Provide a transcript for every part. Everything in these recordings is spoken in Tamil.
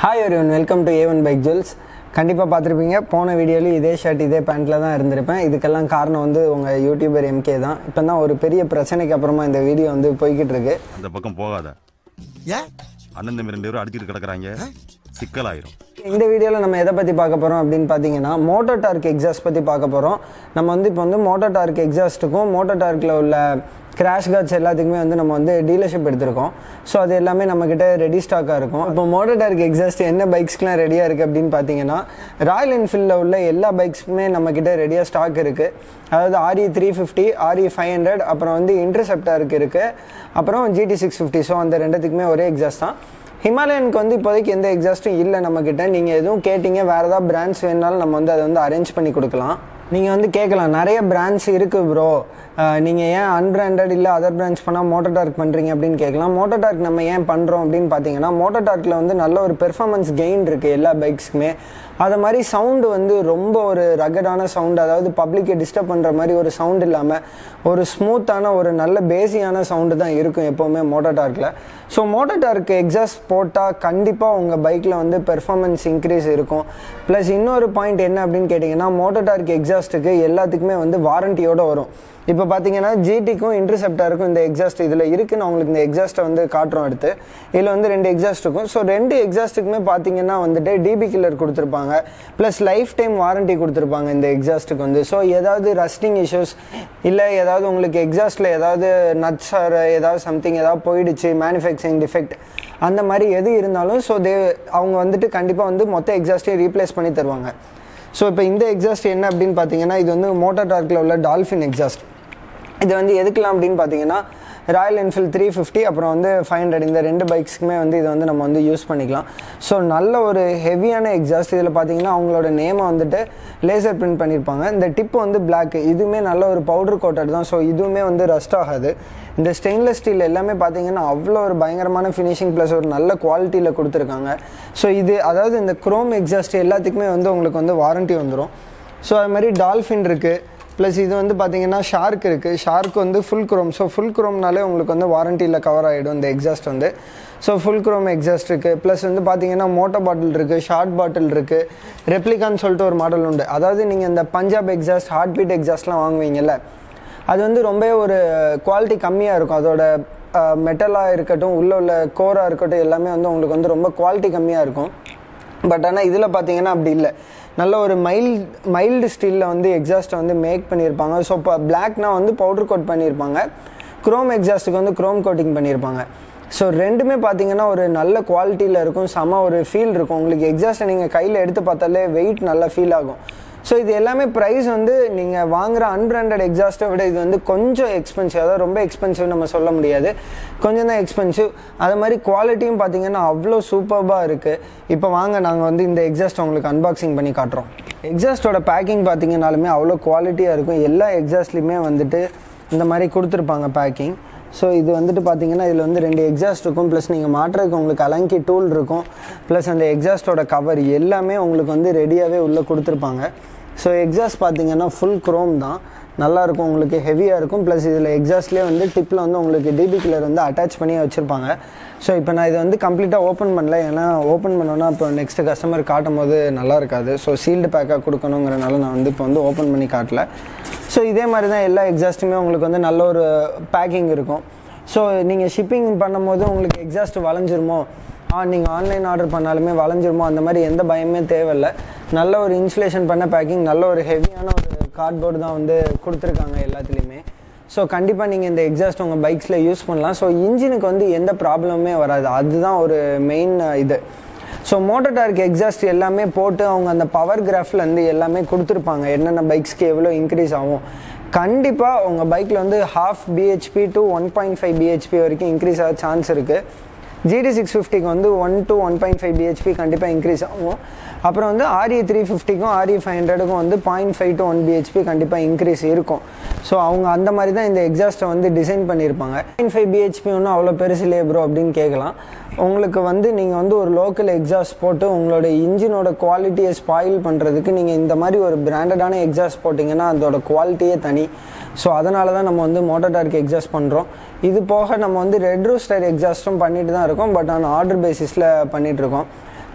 ஹாய் ஒருவன் welcome to Avon bike jewels கண்டிப்பாக பார்த்துருப்பீங்க போன வீடியோலையும் இதே ஷர்ட் இதே பேண்ட்டில் தான் இருந்திருப்பேன் இதுக்கெல்லாம் காரணம் வந்து உங்கள் யூடியூபர் எம்கே தான் இப்போ தான் ஒரு பெரிய பிரச்சனைக்கு அப்புறமா இந்த வீடியோ வந்து போய்கிட்டு இருக்கு அந்த பக்கம் போகாத ஏன் அண்ணன் தம்பி ரெண்டு பேரும் அடிச்சிட்டு கிடக்குறாங்க சிக்கலாயிரும் இந்த வீடியோவில் நம்ம எதை பற்றி பார்க்க போகிறோம் அப்படின்னு பார்த்தீங்கன்னா மோட்டோ டார்க் எக்ஸாஸ்ட் பற்றி பார்க்க போகிறோம் நம்ம வந்து இப்போ வந்து மோட்டோ டார்க் எக்ஸாஸ்ட்டுக்கும் மோட்டோ டார்க்கில் உள்ள கிராஷ் கார்ட்ஸ் எல்லாத்துக்குமே வந்து நம்ம வந்து டீலர்ஷிப் எடுத்திருக்கோம் ஸோ அது எல்லாமே நம்மக்கிட்ட ரெடி ஸ்டாக்காக இருக்கும் இப்போ மோட்டோ டார்க் எக்ஸாஸ்ட் என்ன பைக்ஸ்க்குலாம் ரெடியாக இருக்குது அப்படின்னு பார்த்தீங்கன்னா ராயல் என்ஃபீல்டில் உள்ள எல்லா பைக்ஸுமே நம்மக்கிட்ட ரெடியாக ஸ்டாக் இருக்குது அதாவது RE three fifty RE five hundred அப்புறம் வந்து இன்டர்செப்டாருக்கு இருக்குது அப்புறம் ஜிடி சிக்ஸ் ஃபிஃப்டி ஸோ அந்த ரெண்டுத்துக்குமே ஒரே எக்ஸாஸ்ட் தான் ஹிமாலயனுக்கு வந்து இப்போதைக்கு எந்த எக்ஸாஸ்ட்டும் இல்லை நம்மக்கிட்ட நீங்கள் எதுவும் கேட்டிங்க வேறு ஏதாவது பிராண்ட்ஸ் வேணுனாலும் நம்ம வந்து அதை வந்து அரேஞ்ச் பண்ணி கொடுக்கலாம் நீங்கள் வந்து கேட்கலாம் நிறைய பிராண்ட்ஸ் இருக்குது ப்ரோ நீங்கள் ஏன் அன்பிராண்டட் இல்லை அதர் பிராண்ட்ஸ் பண்ணால் மோட்டோ டார்க் பண்ணுறீங்க அப்படின்னு கேட்கலாம் மோட்டோ டார்க் நம்ம ஏன் பண்ணுறோம் அப்படின்னு பார்த்தீங்கன்னா மோட்டோ டார்க்கில் வந்து நல்ல ஒரு பெர்ஃபார்மன்ஸ் கெயின் இருக்குது எல்லா பைக்ஸுக்குமே அது மாதிரி சவுண்டு வந்து ரொம்ப ஒரு ரகடான சவுண்டு அதாவது பப்ளிக்கை டிஸ்டர்ப் பண்ணுற மாதிரி ஒரு சவுண்ட் இல்லாமல் ஒரு ஸ்மூத்தான ஒரு நல்ல பேசியான சவுண்டு தான் இருக்கும் எப்போவுமே மோட்டோ டார்க்கில் ஸோ மோட்டோ டார்க் எக்ஸாஸ்ட் போட்டால் கண்டிப்பாக உங்கள் பைக்கில் வந்து பெர்ஃபார்மன்ஸ் இன்க்ரீஸ் இருக்கும் ப்ளஸ் இன்னொரு பாயிண்ட் என்ன அப்படின்னு கேட்டிங்கன்னா மோட்டோ டார்க் எக்ஸாஸ்ட்டுக்கு எல்லாத்துக்குமே வந்து வாரண்டியோடு வரும் இப்போ பார்த்தீங்கன்னா ஜிடிக்கும் இன்டர்செப்டாருக்கும் இந்த எக்ஸாஸ்ட் இதில் இருக்குது நான் உங்களுக்கு இந்த எக்ஸாஸ்ட்டை வந்து காட்டுறோம் அடுத்து இதில் வந்து ரெண்டு எக்ஸாஸ்ட் இருக்கும் ஸோ ரெண்டு எக்ஸாஸ்ட்டுக்குமே பார்த்தீங்கன்னா வந்துட்டு டிபி கில்லர் கொடுத்துருப்பாங்க ப்ளஸ் லைஃப் டைம் வாரண்டி கொடுத்துருப்பாங்க இந்த எக்ஸாஸ்ட்டுக்கு வந்து ஸோ ஏதாவது ரஸ்டிங் இஷ்யூஸ் இல்லை ஏதாவது உங்களுக்கு எக்ஸாஸ்ட்டில் ஏதாவது நட்ஸ் ஆர் ஏதாவது சம்திங் ஏதாவது போயிடுச்சு மேனுஃபேக்சரிங் டிஃபெக்ட் அந்த மாதிரி எது இருந்தாலும் ஸோ தே அவங்க வந்துட்டு கண்டிப்பாக வந்து மொத்த எக்ஸாஸ்ட்டையும் ரீப்ளேஸ் பண்ணி தருவாங்க ஸோ இப்போ இந்த எக்ஸாஸ்ட் என்ன அப்படின்னு பார்த்தீங்கன்னா இது வந்து மோட்டார் டார்க்கில் உள்ள டால்ஃபின் எக்ஸாஸ்ட் இது வந்து எதுக்கெலாம் அப்படின்னு பார்த்தீங்கன்னா ராயல் என்ஃபீல்ட் த்ரீ ஃபிஃப்டி அப்புறம் வந்து ஃபைவ் ஹண்ட்ரட் இந்த ரெண்டு பைக்ஸ்க்குமே வந்து இது வந்து நம்ம வந்து யூஸ் பண்ணிக்கலாம் ஸோ நல்ல ஒரு ஹெவியான எக்ஸாஸ்ட் இதில் பார்த்தீங்கன்னா அவங்களோட நேமை வந்துட்டு லேசர் பிரிண்ட் பண்ணியிருப்பாங்க இந்த டிப் வந்து பிளாக் இதுவுமே நல்ல ஒரு பவுடர் கோட்டட் தான் ஸோ இதுவுமே வந்து ரஸ்ட் ஆகாது இந்த ஸ்டெயின்லெஸ் ஸ்டீல் எல்லாமே பார்த்தீங்கன்னா அவ்வளோ ஒரு பயங்கரமான ஃபினிஷிங் ப்ளஸ் ஒரு நல்ல குவாலிட்டியில் கொடுத்துருக்காங்க ஸோ இது அதாவது இந்த குரோம் எக்ஸாஸ்ட் எல்லாத்துக்குமே வந்து உங்களுக்கு வந்து வாரண்ட்டி வந்துடும் ஸோ அது மாதிரி டால்ஃபின் இருக்குது ப்ளஸ் இது வந்து பார்த்தீங்கன்னா ஷார்க் இருக்குது ஷார்க் வந்து ஃபுல் குரோம் ஸோ ஃபுல் குரோம்னாலே உங்களுக்கு வந்து வாரண்டியில் கவர் ஆகிடும் இந்த எக்ஸாஸ்ட் வந்து ஸோ ஃபுல் குரோம் எக்ஸாஸ்ட் இருக்குது ப்ளஸ் வந்து பார்த்தீங்கன்னா மோட்டோ பாட்டில் இருக்குது ஷார்ட் பாட்டில் இருக்குது ரெப்ளிகான்னு சொல்லிட்டு ஒரு மாடல் உண்டு அதாவது நீங்கள் இந்த பஞ்சாப் எக்ஸாஸ்ட் ஹார்ட் பீட் எக்ஸாஸ்ட்லாம் வாங்குவீங்கல்ல அது வந்து ரொம்ப ஒரு குவாலிட்டி கம்மியாக இருக்கும் அதோட மெட்டலாக இருக்கட்டும் உள்ளே உள்ள கோராக இருக்கட்டும் எல்லாமே வந்து உங்களுக்கு வந்து ரொம்ப குவாலிட்டி கம்மியாக இருக்கும் பட் ஆனால் இதில் பார்த்தீங்கன்னா அப்படி இல்லை நல்ல ஒரு மைல்டு மைல்டு ஸ்டீலில் வந்து எக்ஸாஸ்ட்டை வந்து மேக் பண்ணியிருப்பாங்க ஸோ இப்போ பிளாக்னா வந்து பவுடர் கோட் பண்ணியிருப்பாங்க குரோம் எக்ஸாஸ்ட்டுக்கு வந்து குரோம் கோட்டிங் பண்ணியிருப்பாங்க ஸோ ரெண்டுமே பார்த்தீங்கன்னா ஒரு நல்ல குவாலிட்டியில் இருக்கும் செம ஒரு ஃபீல் இருக்கும் உங்களுக்கு எக்ஸாஸ்ட்டை நீங்கள் கையில் எடுத்து பார்த்தாலே வெயிட் நல்லா ஃபீல் ஆகும் ஸோ இது எல்லாமே ப்ரைஸ் வந்து நீங்கள் வாங்குகிற அன்பிராண்டட் எக்ஸாஸ்ட்டை விட இது வந்து கொஞ்சம் எக்ஸ்பென்சிவ் அதாவது ரொம்ப எக்ஸ்பென்சிவ் நம்ம சொல்ல முடியாது கொஞ்சம் தான் எக்ஸ்பென்சிவ் அது மாதிரி குவாலிட்டியும் பார்த்தீங்கன்னா அவ்வளோ சூப்பர்பாக இருக்குது இப்போ வாங்க நாங்கள் வந்து இந்த எக்ஸாஸ்ட் உங்களுக்கு அன்பாக்சிங் பண்ணி காட்டுறோம் எக்ஸாஸ்ட்டோட பேக்கிங் பார்த்தீங்கனாலுமே அவ்வளோ குவாலிட்டியாக இருக்கும் எல்லா எக்ஸாஸ்ட்லேயுமே வந்துட்டு இந்த மாதிரி கொடுத்துருப்பாங்க பேக்கிங் ஸோ இது வந்துட்டு பார்த்தீங்கன்னா இதில் வந்து ரெண்டு எக்ஸாஸ்ட் இருக்கும் ப்ளஸ் நீங்கள் மாட்டுறதுக்கு உங்களுக்கு அலங்கி டூல் இருக்கும் ப்ளஸ் அந்த எக்ஸாஸ்ட்டோட கவர் எல்லாமே உங்களுக்கு வந்து ரெடியாகவே உள்ளே கொடுத்துருப்பாங்க ஸோ எக்ஸாஸ்ட் பார்த்தீங்கன்னா ஃபுல் குரோம் தான் நல்லாயிருக்கும் உங்களுக்கு ஹெவியாக இருக்கும் ப்ளஸ் இதில் எக்ஸாஸ்ட்லேயே வந்து டிப்பில் வந்து உங்களுக்கு டிபி கில்லர் வந்து அட்டாச் பண்ணி வச்சுருப்பாங்க ஸோ இப்போ நான் இதை வந்து கம்ப்ளீட்டாக ஓப்பன் பண்ணல ஏன்னா ஓப்பன் பண்ணோன்னா இப்போ நெக்ஸ்ட் கஸ்டமர் காட்டும் போது நல்லா இருக்காது ஸோ சீல்டு பேக்காக கொடுக்கணுங்கிறனால நான் வந்து இப்போ வந்து ஓப்பன் பண்ணி காட்டல ஸோ இதே மாதிரி தான் எல்லா எக்ஸாஸ்ட்டுமே உங்களுக்கு வந்து நல்ல ஒரு பேக்கிங் இருக்கும் ஸோ நீங்கள் ஷிப்பிங் பண்ணும்போது உங்களுக்கு எக்ஸாஸ்ட் வளைஞ்சிருமோ ஆ நீங்கள் ஆன்லைன் ஆர்டர் பண்ணாலுமே வளைஞ்சிருமோ அந்த மாதிரி எந்த பயமே தேவையில்லை நல்ல ஒரு இன்சுலேஷன் பண்ண பேக்கிங் நல்ல ஒரு ஹெவியான ஒரு கார்ட்போர்டு தான் வந்து கொடுத்துருக்காங்க எல்லாத்துலேயுமே ஸோ கண்டிப்பாக நீங்கள் இந்த எக்ஸாஸ்ட் உங்கள் பைக்ஸில் யூஸ் பண்ணலாம் ஸோ இன்ஜினுக்கு வந்து எந்த ப்ராப்ளமுமே வராது அதுதான் ஒரு மெயின் இது ஸோ மோட்டர் டார்க் எக்ஸாஸ்ட் எல்லாமே போட்டு அவங்க அந்த பவர் கிராஃப்லேருந்து எல்லாமே கொடுத்துருப்பாங்க என்னென்ன பைக்ஸ்க்கு எவ்வளோ இன்க்ரீஸ் ஆகும் கண்டிப்பாக உங்கள் பைக்கில் வந்து half BHP to one point five BHP வரைக்கும் இன்க்ரீஸ் ஆக சான்ஸ் இருக்குது ஜிடி சிக்ஸ் ஃபிஃப்டிக்கு வந்து one to one point five BHP கண்டிப்பாக இன்க்ரீஸ் ஆகும் அப்புறம் வந்து ஆர்இ த்ரீ ஃபிஃப்டிக்கும் ஆர்இ ஃபைவ் ஹண்ட்ரடுக்கும் வந்து point five to one BHP கண்டிப்பாக இன்க்ரீஸ் இருக்கும் ஸோ அவங்க அந்த மாதிரி தான் இந்த எக்ஸாஸ்ட்டை வந்து டிசைன் பண்ணியிருப்பாங்க பாயிண்ட் ஃபைவ் பிஹெச்பி ஒன்றும் அவ்வளோ பெருசு இல்லையே ப்ரோ அப்படின்னு கேட்கலாம் உங்களுக்கு வந்து நீங்கள் வந்து ஒரு லோக்கல் எக்ஸாஸ்ட் போட்டு உங்களோட இன்ஜினோட குவாலிட்டியை ஸ்பாயில் பண்ணுறதுக்கு நீங்கள் இந்த மாதிரி ஒரு பிராண்டடான எக்ஸாஸ்ட் போட்டிங்கன்னா அதோட குவாலிட்டியே தனி ஸோ அதனால தான் நம்ம வந்து மோட்டோ டார்க் எக்ஸாஸ்ட் பண்ணுறோம் இது போக நம்ம வந்து ரெட் ரூஸ்டர் எக்ஸாஸ்ட்டும் பண்ணிட்டு தான் இருக்கோம் பட் ஆனால் ஆர்டர் பேசிஸில் பண்ணிகிட்ருக்கோம்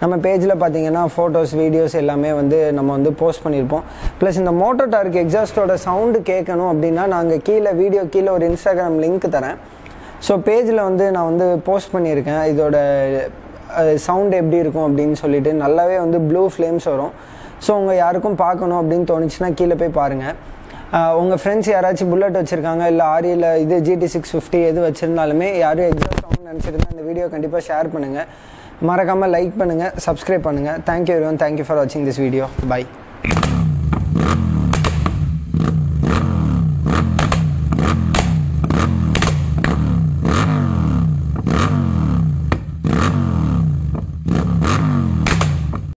நம்ம பேஜில் பார்த்தீங்கன்னா ஃபோட்டோஸ் வீடியோஸ் எல்லாமே வந்து நம்ம வந்து போஸ்ட் பண்ணியிருப்போம் ப்ளஸ் இந்த மோட்டோ டார்க் எக்ஸாஸ்டோட சவுண்டு கேட்கணும் அப்படின்னா நாங்கள் கீழே வீடியோ கீழே ஒரு இன்ஸ்டாகிராம் லிங்க் தரேன் ஸோ பேஜில் வந்து நான் வந்து போஸ்ட் பண்ணியிருக்கேன் இதோட சவுண்ட் எப்படி இருக்கும் அப்படின்னு சொல்லிட்டு நல்லாவே வந்து ப்ளூ ஃப்ளேம்ஸ் வரும் ஸோ உங்கள் யாருக்கும் பார்க்கணும் அப்படின்னு தோணுச்சுன்னா கீழே போய் பாருங்கள் உங்கள் ஃப்ரெண்ட்ஸ் யாராச்சும் புல்லட் வச்சுருக்காங்க இல்லை ஆரியில் இது ஜிடி சிக்ஸ் ஃபிஃப்டி எது வச்சுருந்தாலுமே யாரும் எக்ஸாஸ்ட் ஆகணும்னு நினச்சிருந்தா இந்த வீடியோ கண்டிப்பாக ஷேர் பண்ணுங்கள் மறக்காமல் லைக் பண்ணுங்கள் சப்ஸ்கிரைப் பண்ணுங்கள் thank you everyone thank you for வாட்சிங் திஸ் வீடியோ பை